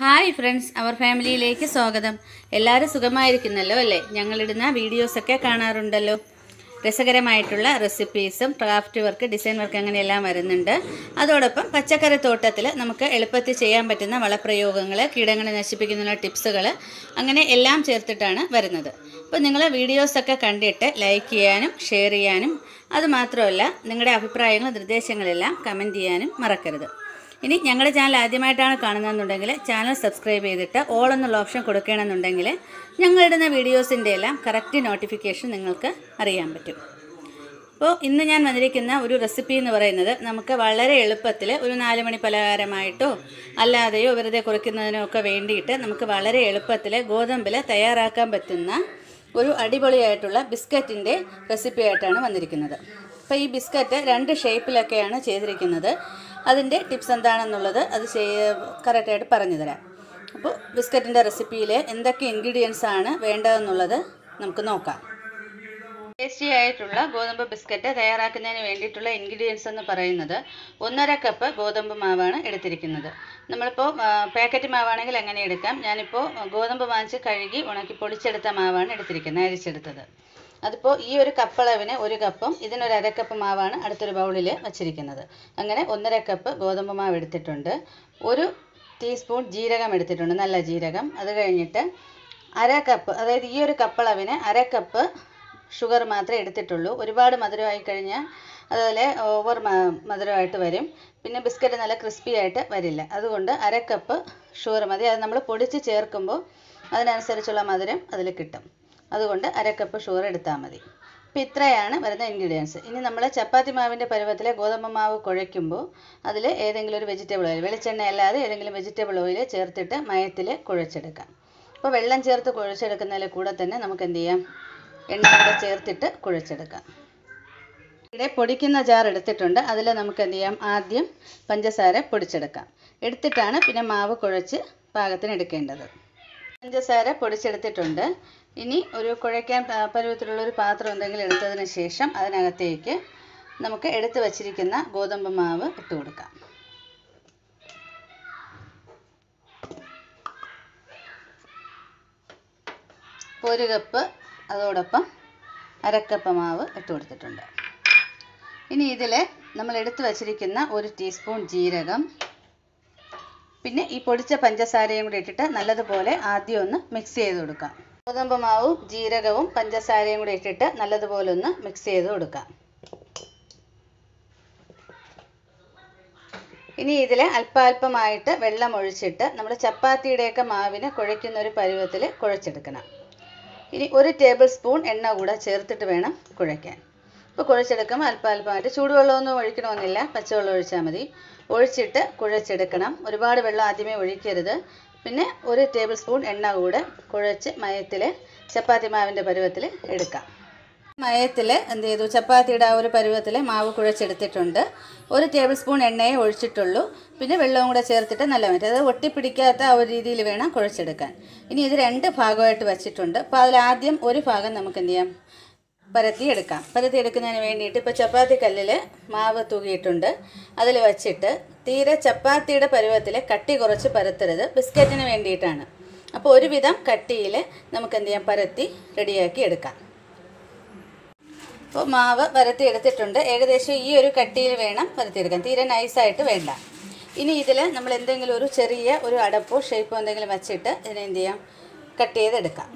hi friends അവർ ഫാമിലിയിലേക്ക് സ്വാഗതം എല്ലാവരും സുഖമായിരിക്കുന്നല്ലോ അല്ലേ ഞങ്ങളിടുന്ന വീഡിയോസൊക്കെ കാണാറുണ്ടല്ലോ രസകരമായിട്ടുള്ള റെസിപ്പീസും ക്രാഫ്റ്റ് വർക്ക് ഡിസൈൻ വർക്ക് അങ്ങനെയെല്ലാം വരുന്നുണ്ട് അതോടൊപ്പം പച്ചക്കറി തോട്ടത്തിൽ നമുക്ക് എളുപ്പത്തിൽ ചെയ്യാൻ പറ്റുന്ന വളപ്രയോഗങ്ങൾ കീടങ്ങളെ നശിപ്പിക്കുന്നതിനുള്ള ടിപ്സുകൾ അങ്ങനെ എല്ലാം ചേർത്തിട്ടാണ് വരുന്നത് അപ്പോൾ നിങ്ങൾ വീഡിയോസൊക്കെ കണ്ടിട്ട് ലൈക്ക് ചെയ്യാനും ഷെയർ ചെയ്യാനും അതുമാത്രമല്ല നിങ്ങളുടെ അഭിപ്രായങ്ങളും നിർദ്ദേശങ്ങളെല്ലാം കമൻറ്റ് ചെയ്യാനും മറക്കരുത് ഇനി ഞങ്ങളുടെ ചാനൽ ആദ്യമായിട്ടാണ് കാണുന്നതെന്നുണ്ടെങ്കിൽ ചാനൽ സബ്സ്ക്രൈബ് ചെയ്തിട്ട് ഓൾ എന്നുള്ള ഓപ്ഷൻ കൊടുക്കണമെന്നുണ്ടെങ്കിൽ ഞങ്ങളിടുന്ന വീഡിയോസിൻ്റെ എല്ലാം കറക്റ്റ് നോട്ടിഫിക്കേഷൻ നിങ്ങൾക്ക് അറിയാൻ പറ്റും അപ്പോൾ ഇന്ന് ഞാൻ വന്നിരിക്കുന്ന ഒരു റെസിപ്പി എന്ന് പറയുന്നത് നമുക്ക് വളരെ എളുപ്പത്തിൽ ഒരു നാല് മണി പലഹാരമായിട്ടോ അല്ലാതെയോ വെറുതെ കുറയ്ക്കുന്നതിനോ ഒക്കെ വേണ്ടിയിട്ട് നമുക്ക് വളരെ എളുപ്പത്തിൽ ഗോതമ്പിൽ തയ്യാറാക്കാൻ പറ്റുന്ന ഒരു അടിപൊളിയായിട്ടുള്ള ബിസ്ക്കറ്റിൻ്റെ റെസിപ്പി ആയിട്ടാണ് വന്നിരിക്കുന്നത് അപ്പോൾ ഈ ബിസ്ക്കറ്റ് രണ്ട് ഷേപ്പിലൊക്കെയാണ് ചെയ്തിരിക്കുന്നത് അതിൻ്റെ ടിപ്സ് എന്താണെന്നുള്ളത് അത് ചെയ്യ കറക്റ്റായിട്ട് പറഞ്ഞു തരാം അപ്പോൾ ബിസ്ക്കറ്റിൻ്റെ റെസിപ്പിയിൽ എന്തൊക്കെ ഇൻഗ്രീഡിയൻസ് ആണ് വേണ്ടതെന്നുള്ളത് നമുക്ക് നോക്കാം ടേസ്റ്റി ആയിട്ടുള്ള ഗോതമ്പ് ബിസ്ക്കറ്റ് തയ്യാറാക്കുന്നതിന് വേണ്ടിയിട്ടുള്ള ഇൻഗ്രീഡിയൻസ് എന്ന് പറയുന്നത് ഒന്നര കപ്പ് ഗോതമ്പ് മാവാണ് എടുത്തിരിക്കുന്നത് നമ്മളിപ്പോൾ പാക്കറ്റ് മാവാണെങ്കിൽ അങ്ങനെ എടുക്കാം ഞാനിപ്പോൾ ഗോതമ്പ് വാങ്ങിച്ച് കഴുകി ഉണക്കി പൊടിച്ചെടുത്ത മാവാണ് എടുത്തിരിക്കുന്നത് അരിച്ചെടുത്തത് അതിപ്പോൾ ഈ ഒരു കപ്പളവിന് ഒരു കപ്പും ഇതിനൊരു അര കപ്പ് മാവാണ് അടുത്തൊരു ബൗളിൽ വച്ചിരിക്കുന്നത് അങ്ങനെ ഒന്നര കപ്പ് ഗോതമ്പ് മാവ് എടുത്തിട്ടുണ്ട് ഒരു ടീസ്പൂൺ ജീരകം എടുത്തിട്ടുണ്ട് നല്ല ജീരകം അത് കഴിഞ്ഞിട്ട് അര കപ്പ് അതായത് ഈ ഒരു കപ്പളവിന് അര കപ്പ് ഷുഗർ മാത്രമേ എടുത്തിട്ടുള്ളൂ ഒരുപാട് മധുരമായി കഴിഞ്ഞാൽ അതുപോലെ ഓവർ മധുരമായിട്ട് വരും പിന്നെ ബിസ്ക്കറ്റ് നല്ല ക്രിസ്പി ആയിട്ട് വരില്ല അതുകൊണ്ട് അര കപ്പ് ഷുഗർ മതി അത് നമ്മൾ പൊടിച്ച് ചേർക്കുമ്പോൾ അതിനനുസരിച്ചുള്ള മധുരം അതിൽ കിട്ടും അതുകൊണ്ട് അര കപ്പ് ഷുഗർ എടുത്താൽ മതി അപ്പോൾ ഇത്രയാണ് വരുന്ന ഇൻഗ്രീഡിയൻസ് ഇനി നമ്മൾ ചപ്പാത്തി മാവിൻ്റെ പരുവത്തിൽ ഗോതമ്പ് മാവ് കുഴയ്ക്കുമ്പോൾ അതിൽ ഏതെങ്കിലും ഒരു വെജിറ്റബിൾ ഓയിൽ വെളിച്ചെണ്ണ അല്ലാതെ ഏതെങ്കിലും വെജിറ്റബിൾ ഓയിൽ ചേർത്തിട്ട് മയത്തിൽ കുഴച്ചെടുക്കാം അപ്പോൾ വെള്ളം ചേർത്ത് കുഴച്ചെടുക്കുന്നതിൽ കൂടെ തന്നെ നമുക്ക് എന്ത് ചെയ്യാം എണ്ണ കൂടെ ചേർത്തിട്ട് കുഴച്ചെടുക്കാം ഇവിടെ പൊടിക്കുന്ന ജാർ എടുത്തിട്ടുണ്ട് അതിൽ നമുക്ക് എന്ത് ചെയ്യാം ആദ്യം പഞ്ചസാര പൊടിച്ചെടുക്കാം എടുത്തിട്ടാണ് പിന്നെ മാവ് കുഴച്ച് പാകത്തിന് എടുക്കേണ്ടത് പഞ്ചസാര പൊടിച്ചെടുത്തിട്ടുണ്ട് ഇനി ഒരു കുഴയ്ക്കാൻ പരുവത്തിലുള്ള ഒരു പാത്രം എന്തെങ്കിലും എടുത്തതിന് ശേഷം അതിനകത്തേക്ക് നമുക്ക് എടുത്തു വച്ചിരിക്കുന്ന ഗോതമ്പ് മാവ് ഇട്ട് കൊടുക്കാം ഒരു കപ്പ് അതോടൊപ്പം അരക്കപ്പ് മാവ് ഇട്ട് കൊടുത്തിട്ടുണ്ട് ഇനി ഇതിൽ നമ്മൾ എടുത്തു വച്ചിരിക്കുന്ന ഒരു ടീസ്പൂൺ ജീരകം പിന്നെ ഈ പൊടിച്ച പഞ്ചസാരയും കൂടി ഇട്ടിട്ട് നല്ലതുപോലെ ആദ്യം ഒന്ന് മിക്സ് ചെയ്ത് കൊടുക്കാം ഗോതമ്പ് മാവും ജീരകവും പഞ്ചസാരയും കൂടി ഇട്ടിട്ട് നല്ലതുപോലെ ഒന്ന് മിക്സ് ചെയ്ത് കൊടുക്കാം ഇനി ഇതിൽ അല്പാൽപമായിട്ട് വെള്ളം ഒഴിച്ചിട്ട് നമ്മൾ ചപ്പാത്തിയുടെയൊക്കെ മാവിന് കുഴയ്ക്കുന്ന ഒരു പരുവത്തിൽ കുഴച്ചെടുക്കണം ഇനി ഒരു ടേബിൾ സ്പൂൺ എണ്ണ കൂടെ ചേർത്തിട്ട് വേണം കുഴയ്ക്കാൻ ഇപ്പോൾ കുഴച്ചെടുക്കുമ്പോൾ അല്പാൽപമായിട്ട് ചൂടുവെള്ളമൊന്നും ഒഴിക്കണമെന്നില്ല പച്ചവെള്ളം ഒഴിച്ചാൽ മതി ഒഴിച്ചിട്ട് കുഴച്ചെടുക്കണം ഒരുപാട് വെള്ളം ആദ്യമേ ഒഴിക്കരുത് പിന്നെ ഒരു ടേബിൾ സ്പൂൺ എണ്ണ കൂടെ കുഴച്ച് മയത്തിൽ ചപ്പാത്തി മാവിൻ്റെ പരുവത്തിൽ എടുക്കാം മയത്തിൽ എന്ത് ചെയ്തു ചപ്പാത്തിയുടെ ആ ഒരു പരുവത്തിൽ മാവ് കുഴച്ചെടുത്തിട്ടുണ്ട് ഒരു ടേബിൾ സ്പൂൺ എണ്ണയെ ഒഴിച്ചിട്ടുള്ളൂ പിന്നെ വെള്ളവും കൂടെ ചേർത്തിട്ട് നല്ല മറ്റേ അത് ഒട്ടിപ്പിടിക്കാത്ത ആ ഒരു രീതിയിൽ വേണം കുഴച്ചെടുക്കാൻ ഇനി ഇത് രണ്ട് ഭാഗമായിട്ട് വെച്ചിട്ടുണ്ട് അപ്പോൾ അതിൽ ആദ്യം ഒരു ഭാഗം നമുക്ക് എന്ത് ചെയ്യാം പരത്തി എടുക്കാം പരത്തി എടുക്കുന്നതിന് വേണ്ടിയിട്ട് ഇപ്പോൾ ചപ്പാത്തി കല്ലിൽ മാവ് തൂകിയിട്ടുണ്ട് അതിൽ വച്ചിട്ട് തീരെ ചപ്പാത്തിയുടെ പരുവത്തിൽ കട്ടി കുറച്ച് പരത്തരുത് ബിസ്ക്കറ്റിന് വേണ്ടിയിട്ടാണ് അപ്പോൾ ഒരുവിധം കട്ടിയിൽ നമുക്ക് എന്ത് ചെയ്യാം പരത്തി റെഡിയാക്കി എടുക്കാം അപ്പോൾ മാവ് പരത്തി എടുത്തിട്ടുണ്ട് ഏകദേശം ഈ ഒരു കട്ടിയിൽ വേണം പരത്തിയെടുക്കാൻ തീരെ നൈസായിട്ട് വേണ്ട ഇനി ഇതിൽ നമ്മൾ എന്തെങ്കിലും ഒരു ചെറിയ ഒരു അടപ്പോ ഷേപ്പോ എന്തെങ്കിലും വെച്ചിട്ട് ഇതിനെ എന്ത് ചെയ്യാം കട്ട് ചെയ്തെടുക്കാം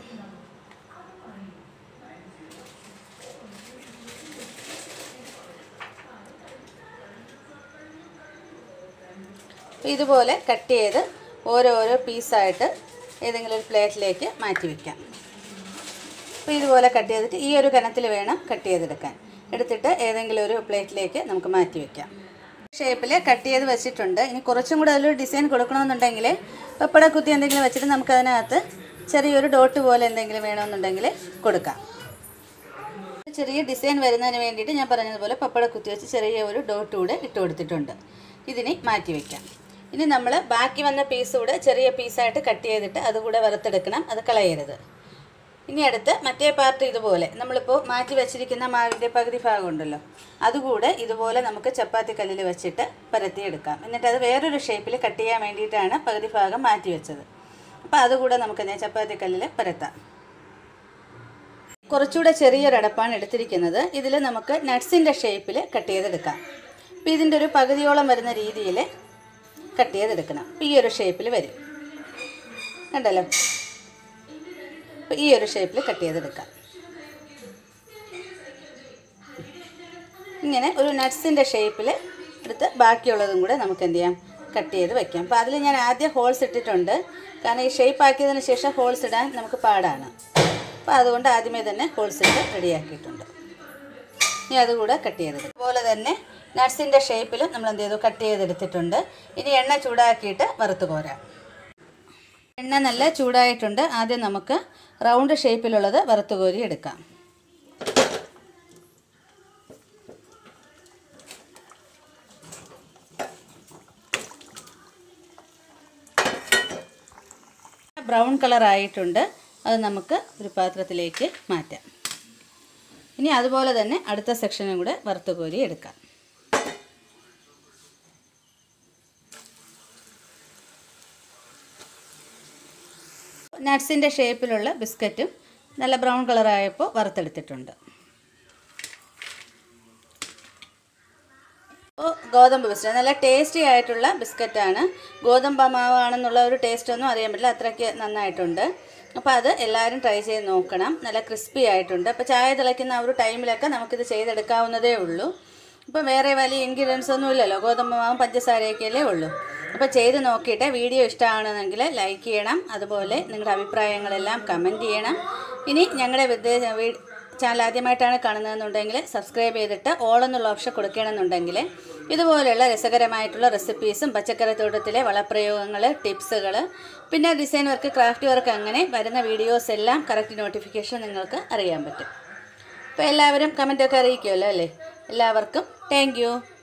ഇതുപോലെ കട്ട് ചെയ്ത് ഓരോരോ പീസായിട്ട് ഏതെങ്കിലും ഒരു പ്ലേറ്റിലേക്ക് മാറ്റി വയ്ക്കാം അപ്പോൾ ഇതുപോലെ കട്ട് ചെയ്തിട്ട് ഈ ഒരു കനത്തിൽ വേണം കട്ട് ചെയ്തെടുക്കാൻ എടുത്തിട്ട് ഏതെങ്കിലും ഒരു പ്ലേറ്റിലേക്ക് നമുക്ക് മാറ്റി വയ്ക്കാം ഷേപ്പിൽ കട്ട് ചെയ്ത് വെച്ചിട്ടുണ്ട് ഇനി കുറച്ചും കൂടെ അതിലൊരു ഡിസൈൻ കൊടുക്കണമെന്നുണ്ടെങ്കിൽ പപ്പട കുത്തി എന്തെങ്കിലും വെച്ചിട്ട് നമുക്ക് അതിനകത്ത് ചെറിയൊരു ഡോട്ട് പോലെ എന്തെങ്കിലും വേണമെന്നുണ്ടെങ്കിൽ കൊടുക്കാം ചെറിയ ഡിസൈൻ വരുന്നതിന് വേണ്ടിയിട്ട് ഞാൻ പറഞ്ഞതുപോലെ പപ്പട കുത്തി വെച്ച് ചെറിയ ഒരു ഡോട്ട് കൂടെ ഇട്ട് കൊടുത്തിട്ടുണ്ട് ഇതിനെ മാറ്റി വയ്ക്കാം ഇനി നമ്മൾ ബാക്കി വന്ന പീസ് കൂടെ ചെറിയ പീസായിട്ട് കട്ട് ചെയ്തിട്ട് അതുകൂടെ വറുത്തെടുക്കണം അത് കളയരുത് ഇനി അടുത്ത് മറ്റേ പാർട്ട് ഇതുപോലെ നമ്മളിപ്പോൾ മാറ്റി വെച്ചിരിക്കുന്ന മാവിൻ്റെ പകുതി ഭാഗം ഉണ്ടല്ലോ അതുകൂടെ ഇതുപോലെ നമുക്ക് ചപ്പാത്തി കല്ലിൽ വെച്ചിട്ട് പരത്തിയെടുക്കാം എന്നിട്ട് അത് വേറൊരു ഷേപ്പിൽ കട്ട് ചെയ്യാൻ വേണ്ടിയിട്ടാണ് പകുതി ഭാഗം മാറ്റി വെച്ചത് അപ്പോൾ അതുകൂടെ നമുക്ക് ഞാൻ ചപ്പാത്തി കല്ലിൽ പരത്താം കുറച്ചുകൂടെ ചെറിയൊരടപ്പാണ് എടുത്തിരിക്കുന്നത് ഇതിൽ നമുക്ക് നട്ട്സിൻ്റെ ഷേപ്പിൽ കട്ട് ചെയ്തെടുക്കാം അപ്പോൾ ഇതിൻ്റെ ഒരു പകുതിയോളം വരുന്ന രീതിയിൽ കട്ട് ചെയ്തെടുക്കണം അപ്പോൾ ഈ ഒരു ഷേപ്പിൽ വരും കണ്ടല്ലോ അപ്പോൾ ഈ ഒരു ഷേപ്പിൽ കട്ട് ചെയ്തെടുക്കാം ഇങ്ങനെ ഒരു നട്ട്സിൻ്റെ ഷേപ്പിൽ എടുത്ത് ബാക്കിയുള്ളതും കൂടെ നമുക്ക് എന്ത് ചെയ്യാം കട്ട് ചെയ്ത് വെക്കാം അപ്പോൾ അതിൽ ഞാൻ ആദ്യം ഹോൾസ് ഇട്ടിട്ടുണ്ട് കാരണം ഈ ഷേപ്പ് ആക്കിയതിന് ശേഷം ഹോൾസ് ഇടാൻ നമുക്ക് പാടാണ് അപ്പോൾ അതുകൊണ്ട് ആദ്യമേ തന്നെ ഹോൾസ് ഇട്ട് റെഡിയാക്കിയിട്ടുണ്ട് ഇനി അതുകൂടെ കട്ട് ചെയ്തെടുക്കും അതുപോലെ തന്നെ നട്ട്സിൻ്റെ ഷേപ്പിൽ നമ്മൾ എന്ത് ചെയ്തു കട്ട് ചെയ്തെടുത്തിട്ടുണ്ട് ഇനി എണ്ണ ചൂടാക്കിയിട്ട് വറുത്ത് കോരാം എണ്ണ നല്ല ചൂടായിട്ടുണ്ട് ആദ്യം നമുക്ക് റൗണ്ട് ഷേപ്പിലുള്ളത് വറുത്ത് കോരി എടുക്കാം ബ്രൗൺ കളർ ആയിട്ടുണ്ട് അത് നമുക്ക് ഒരു പാത്രത്തിലേക്ക് മാറ്റാം ഇനി അതുപോലെ തന്നെ അടുത്ത സെക്ഷനും കൂടെ വറുത്ത് കോരി എടുക്കാം നട്ട്സിൻ്റെ ഷേപ്പിലുള്ള ബിസ്ക്കറ്റും നല്ല ബ്രൗൺ കളറായപ്പോൾ വറുത്തെടുത്തിട്ടുണ്ട് അപ്പോൾ ഗോതമ്പ് ബിസ്ക്കറ്റ് നല്ല ടേസ്റ്റി ആയിട്ടുള്ള ബിസ്ക്കറ്റാണ് ഗോതമ്പ് മാവാണെന്നുള്ള ഒരു ടേസ്റ്റ് ഒന്നും അറിയാൻ പറ്റില്ല അത്രയ്ക്ക് നന്നായിട്ടുണ്ട് അപ്പോൾ അത് എല്ലാവരും ട്രൈ ചെയ്ത് നോക്കണം നല്ല ക്രിസ്പി ആയിട്ടുണ്ട് അപ്പോൾ ചായ തിളയ്ക്കുന്ന ആ ഒരു ടൈമിലൊക്കെ നമുക്കിത് ചെയ്തെടുക്കാവുന്നതേ ഉള്ളൂ അപ്പോൾ വേറെ വലിയ ഇൻഗ്രീഡിയൻസ് ഒന്നും ഇല്ലല്ലോ ഗോതമ്പ് മാവും പഞ്ചസാരയൊക്കെയല്ലേ ഉള്ളൂ അപ്പോൾ ചെയ്ത് നോക്കിയിട്ട് വീഡിയോ ഇഷ്ടമാണെന്നെങ്കിൽ ലൈക്ക് ചെയ്യണം അതുപോലെ നിങ്ങളുടെ അഭിപ്രായങ്ങളെല്ലാം കമൻറ്റ് ചെയ്യണം ഇനി ഞങ്ങളുടെ വിദേശ വീ- ചാനൽ ആദ്യമായിട്ടാണ് കാണുന്നതെന്നുണ്ടെങ്കിൽ സബ്സ്ക്രൈബ് ചെയ്തിട്ട് ഓൾ എന്നുള്ള ഓപ്ഷൻ കൊടുക്കണമെന്നുണ്ടെങ്കിൽ ഇതുപോലെയുള്ള രസകരമായിട്ടുള്ള റെസിപ്പീസും പച്ചക്കറി തോട്ടത്തിലെ വളപ്രയോഗങ്ങൾ ടിപ്സുകൾ പിന്നെ ഡിസൈൻ വർക്ക് ക്രാഫ്റ്റ് വർക്ക് അങ്ങനെ വരുന്ന വീഡിയോസ് എല്ലാം കറക്റ്റ് നോട്ടിഫിക്കേഷൻ നിങ്ങൾക്ക് അറിയാൻ പറ്റും അപ്പോൾ എല്ലാവരും കമൻറ്റൊക്കെ അറിയിക്കുമല്ലോ അല്ലേ എല്ലാവർക്കും താങ്ക്